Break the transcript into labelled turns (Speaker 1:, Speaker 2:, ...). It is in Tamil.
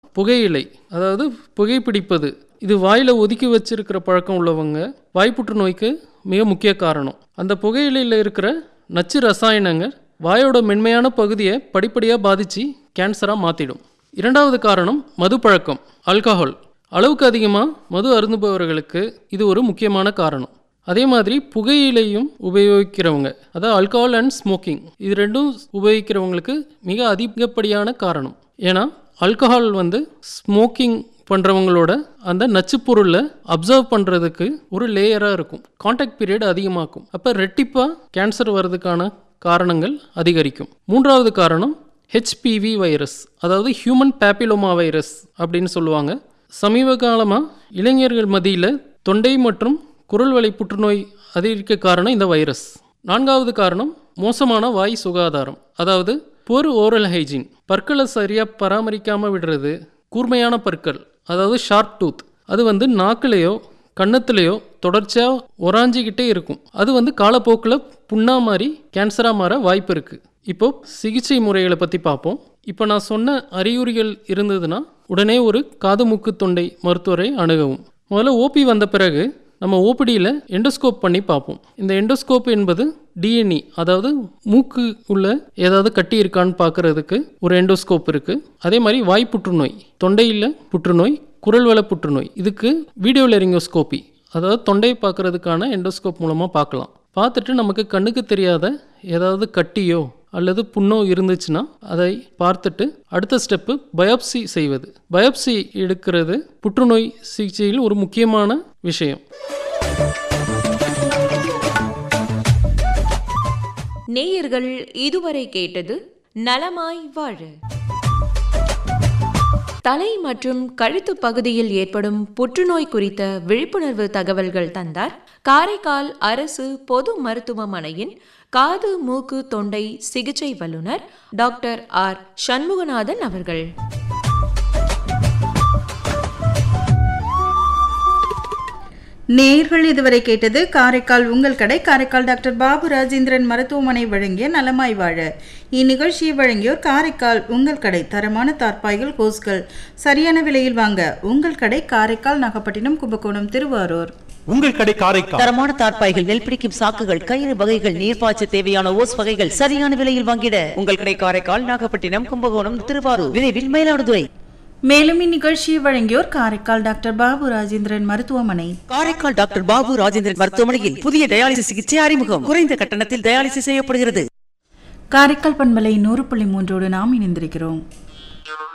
Speaker 1: புகையிலை அதாவது புகைப்பிடிப்பது இது வாயில் ஒதுக்கி வச்சிருக்கிற பழக்கம் உள்ளவங்க வாய் புற்றுநோய்க்கு மிக முக்கிய காரணம் அந்த புகையிலையில் இருக்கிற நச்சு ரசாயனங்கள் வாயோட மென்மையான பகுதியை படிப்படியாக பாதித்து கேன்சராக மாற்றிடும் இரண்டாவது காரணம் மது பழக்கம் ஆல்கஹால் அளவுக்கு அதிகமாக மது அருந்துபவர்களுக்கு இது ஒரு முக்கியமான காரணம் அதே மாதிரி புகையிலையும் உபயோகிக்கிறவங்க அதாவது ஆல்கஹால் அண்ட் ஸ்மோக்கிங் இது ரெண்டும் உபயோகிக்கிறவங்களுக்கு மிக அதிகப்படியான காரணம் ஏன்னா ஆல்கஹால் வந்து ஸ்மோக்கிங் பண்ணுறவங்களோட அந்த நச்சுப் பொருளை அப்சர்வ் பண்ணுறதுக்கு ஒரு லேயராக இருக்கும் காண்டாக்ட் பீரியட் அதிகமாக்கும் அப்போ ரெட்டிப்பாக கேன்சர் வர்றதுக்கான காரணங்கள் அதிகரிக்கும் மூன்றாவது காரணம் ஹெச்பிவி வைரஸ் அதாவது ஹியூமன் பேப்பிலோமா வைரஸ் அப்படின்னு சொல்லுவாங்க சமீப காலமாக இளைஞர்கள் மத்தியில் தொண்டை மற்றும் குரல் வலை புற்றுநோய் அதிகரிக்க காரணம் இந்த வைரஸ் நான்காவது காரணம் மோசமான வாய் சுகாதாரம் அதாவது புவர் ஓரல் ஹைஜீன் பற்களை சரியாக பராமரிக்காமல் விடுறது கூர்மையான பற்கள் அதாவது ஷார்ப் டூத் அது வந்து நாக்குலேயோ கன்னத்துலேயோ தொடர்ச்சியாக ஒராஞ்சிக்கிட்டே இருக்கும் அது வந்து காலப்போக்கில் புண்ணா மாதிரி கேன்சராக மாற வாய்ப்பு இருக்குது இப்போ சிகிச்சை முறைகளை பற்றி பார்ப்போம் இப்போ நான் சொன்ன அறிகுறிகள் இருந்ததுன்னா உடனே ஒரு காது மூக்கு தொண்டை மருத்துவரை அணுகவும் முதல்ல ஓபி வந்த பிறகு நம்ம ஓபிடியில் எண்டோஸ்கோப் பண்ணி பார்ப்போம் இந்த எண்டோஸ்கோப் என்பது டிஎன்இ அதாவது மூக்கு உள்ள ஏதாவது கட்டி இருக்கான்னு பார்க்கறதுக்கு ஒரு எண்டோஸ்கோப் இருக்குது அதே மாதிரி வாய் புற்றுநோய் தொண்டையில் புற்றுநோய் குரல்வள புற்றுநோய் இதுக்கு வீடியோ லெரிங்கோஸ்கோபி அதாவது தொண்டையை பார்க்கறதுக்கான எண்டோஸ்கோப் மூலமாக பார்க்கலாம் பார்த்துட்டு நமக்கு கண்ணுக்கு தெரியாத ஏதாவது கட்டியோ அல்லது புண்ணோ இருந்துச்சுன்னா அதை பார்த்துட்டு அடுத்த ஸ்டெப்பு பயாப்சி செய்வது பயாப்சி எடுக்கிறது புற்றுநோய் சிகிச்சையில் ஒரு முக்கியமான விஷயம்
Speaker 2: நேயர்கள் இதுவரை கேட்டது நலமாய் வாழ தலை மற்றும் கழுத்து பகுதியில் ஏற்படும் புற்றுநோய் குறித்த விழிப்புணர்வு தகவல்கள் தந்தார் காரைக்கால் அரசு பொது மருத்துவமனையின் காது மூக்கு தொண்டை சிகிச்சை வல்லுநர் டாக்டர் ஆர் சண்முகநாதன் அவர்கள்
Speaker 3: நேர்கள் இதுவரை கேட்டது காரைக்கால் உங்கள் கடை காரைக்கால் டாக்டர் பாபு ராஜேந்திரன் மருத்துவமனை வழங்கிய நலமாய் வாழ இந்நிகழ்ச்சியை வழங்கியோர் காரைக்கால் உங்கள் கடை தரமான தார்ப்பாய்கள் ஹோஸ்கள் சரியான விலையில் வாங்க உங்கள் கடை காரைக்கால் நாகப்பட்டினம் கும்பகோணம் திருவாரூர்
Speaker 4: உங்கள் கடை காரைக்கால்
Speaker 5: தரமான தார்ப்பாய்கள் நெல் பிடிக்கும் சாக்குகள் கயிறு வகைகள் நீர்ப்பாய்ச்ச தேவையான ஓஸ் வகைகள் சரியான விலையில் வாங்கிட உங்கள் கடை காரைக்கால் நாகப்பட்டினம் கும்பகோணம் திருவாரூர் விரைவில் மயிலாடுதுறை
Speaker 3: மேலும் இந்நிகழ்ச்சியை வழங்கியோர் காரைக்கால் டாக்டர் பாபு ராஜேந்திரன் மருத்துவமனை
Speaker 5: காரைக்கால் டாக்டர் பாபு ராஜேந்திரன் மருத்துவமனையில் புதிய டயாலிசிஸ் சிகிச்சை அறிமுகம் குறைந்த கட்டணத்தில் டயாலிசிஸ் செய்யப்படுகிறது
Speaker 3: காரைக்கால் பண்பலை நூறு புள்ளி மூன்றோடு நாம் இணைந்திருக்கிறோம்